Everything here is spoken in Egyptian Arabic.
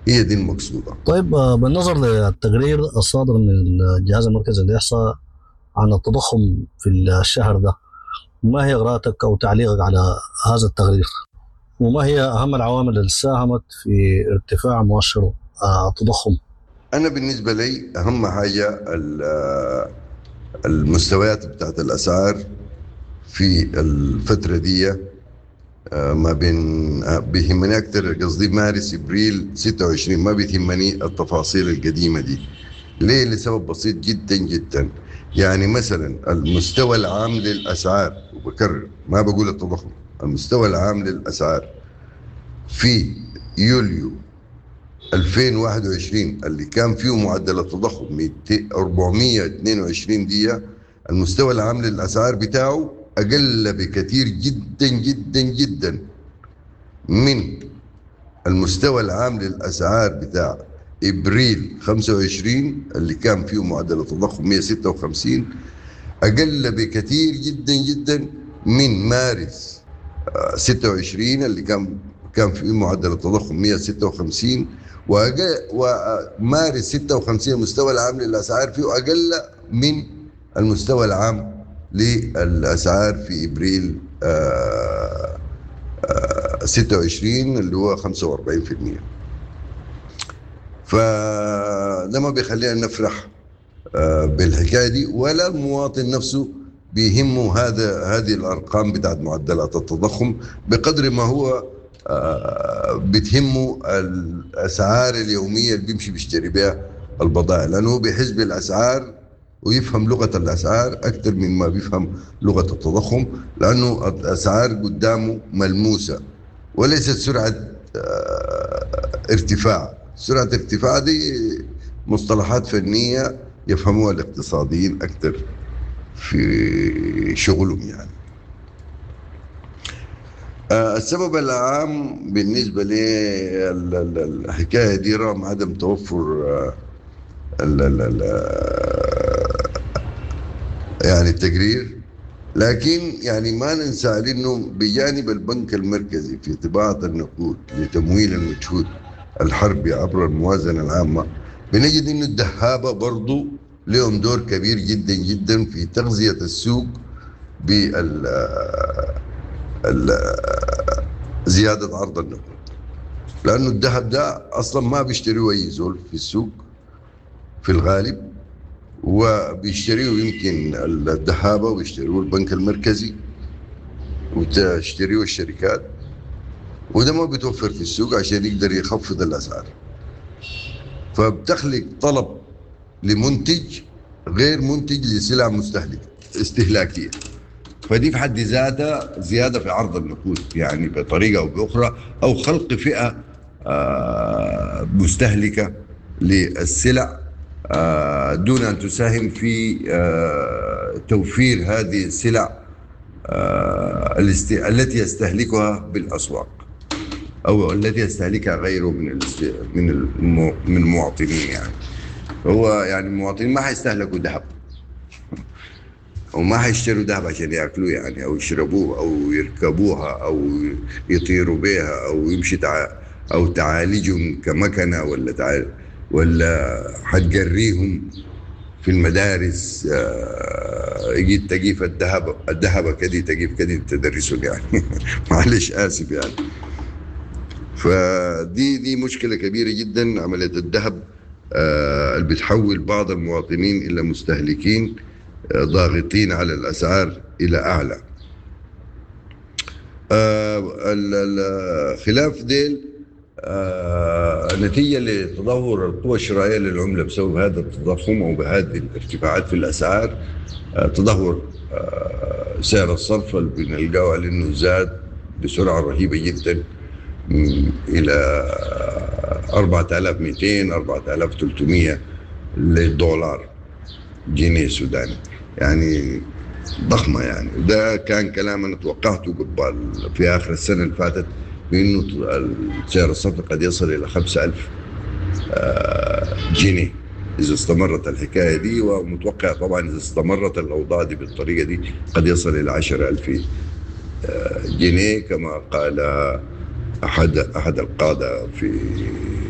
هي دي المقصوده طيب آه، بالنظر للتقرير الصادر من الجهاز المركزي للاحصاء عن التضخم في الشهر ده ما هي قراءتك او تعليقك على هذا التقرير؟ وما هي اهم العوامل اللي ساهمت في ارتفاع مؤشر آه، التضخم؟ انا بالنسبه لي اهم حاجه المستويات بتاعت الاسعار في الفتره دي آه، ما بين آه، بيهمني اكثر قصدي مارس ابريل 26 ما بيهمني التفاصيل القديمه دي ليه لسبب بسيط جدا جدا يعني مثلا المستوى العام للاسعار وبكرر ما بقول التضخم المستوى العام للاسعار في يوليو 2021 اللي كان فيه معدل التضخم 422 دي المستوى العام للاسعار بتاعه اقل بكثير جدا جدا جدا من المستوى العام للاسعار بتاع ابريل 25 اللي كان فيه معدل التضخم 156 اقل بكثير جدا جدا من مارس 26 اللي كان كان فيه معدل التضخم 156 ومارس 56 المستوى العام للاسعار فيه اقل من المستوى العام للاسعار في ابريل 26 اللي هو 45% فده ما بيخلينا نفرح بالحكايه دي ولا المواطن نفسه بيهمه هذا هذه الارقام بتاعت معدلات التضخم بقدر ما هو بتهمه الاسعار اليوميه اللي بيمشي بيشتري بها البضائع لانه هو بيحس بالاسعار ويفهم لغه الاسعار اكثر من ما بيفهم لغه التضخم لانه الاسعار قدامه ملموسه وليست سرعه ارتفاع سرعه ارتفاع دي مصطلحات فنيه يفهموها الاقتصاديين اكثر في شغلهم يعني السبب العام بالنسبه للحكايه دي رغم عدم توفر ال ال ال يعني التقرير لكن يعني ما ننسى انه بجانب البنك المركزي في طباعه النقود لتمويل المجهود الحربي عبر الموازنه العامه بنجد انه الدهابه برضو لهم دور كبير جدا جدا في تغذيه السوق بال زيادة عرض النقود لأنه الذهب ده أصلا ما بيشتريه أي زول في السوق في الغالب وبيشتريه يمكن الذهابة وبيشتريه البنك المركزي وتشتريه الشركات وده ما بيتوفر في السوق عشان يقدر يخفض الأسعار فبتخلق طلب لمنتج غير منتج لسلع مستهلكة استهلاكية فدي في حد ذاتها زياده في عرض النقود يعني بطريقه او باخرى او خلق فئه مستهلكه للسلع دون ان تساهم في توفير هذه السلع التي يستهلكها بالاسواق او التي يستهلكها غيره من من من المواطنين يعني هو يعني المواطنين ما حيستهلكوا ذهب وما حيشتروا ذهب عشان ياكلوه يعني او يشربوه او يركبوها او يطيروا بها او يمشي تع... او تعالجهم كمكنه ولا تعال... ولا حتجريهم في المدارس آه يجي تجيف الذهب الذهب كدي تجيف كدي تدرسه يعني معلش اسف يعني فدي دي مشكله كبيره جدا عمليه الذهب آه اللي بتحول بعض المواطنين الى مستهلكين ضاغطين على الاسعار الى اعلى خلاف ديل نتيجة لتدهور القوى الشرائية للعملة بسبب هذا التضخم أو بهذه الارتفاعات في الأسعار تدهور سعر الصرف اللي بنلقاه على أنه زاد بسرعة رهيبة جدا إلى 4200 4300 للدولار جنيه سوداني يعني ضخمة يعني وده كان كلام أنا توقعته قبل في آخر السنة اللي فاتت بأنه سعر الصرف قد يصل إلى خمسة ألف جنيه إذا استمرت الحكاية دي ومتوقع طبعا إذا استمرت الأوضاع دي بالطريقة دي قد يصل إلى عشر ألف جنيه كما قال أحد أحد القادة في